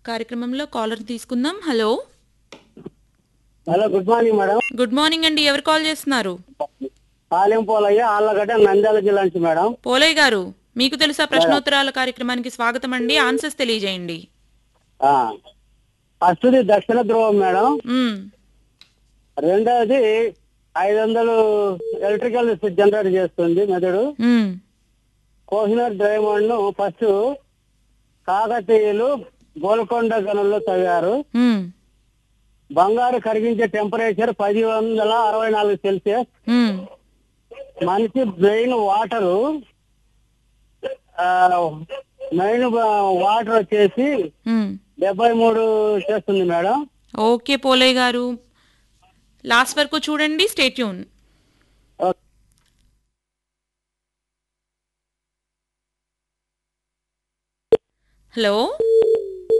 కార్యక్రమంలో కాలర్ తీసుకుందాం hello hello good morning madam good morning అండి ఎవరు కాల్ చేస్తున్నారు పాలెం పోలయ్య ఆళ్ళగడ్డ నంద్యాల జిల్లా నుంచి మేడం పోలయ్య గారు మీకు తెలుసా ప్రశ్నోత్తరాల కార్యక్రమానికి స్వాగతం అండి ఆన్సర్స్ తెలియజేయండి ఆ. ఫస్ట్ది దక్షిణ ధ్రువం మేడం మ్మ్. రెండవది ఐదు వందలు ఎలక్ట్రికల్ జనరేట్ చేస్తుంది మెదడు మ్మ్. కోహినర్ డైమండ్ ను ఫస్ట్ కాకతీయులు గోల్కొండ గనుల్లో తవ్వారు మ్మ్. బంగారు కరిగించే టెంపరేచర్ పది వందల అరవై నాలుగు సెల్సియస్ మ్మ్. మనిషి బ్రెయిన్ వాటరు మెయిన్ వాటర్ వచ్చేసి మ్మ్. డెబ్బై మూడు చేస్తుంది మేడం ఓకే పోలయ్య గారు లాస్ట్ వరకు చూడండి స్టేట్యూన్ ఓకే. హలో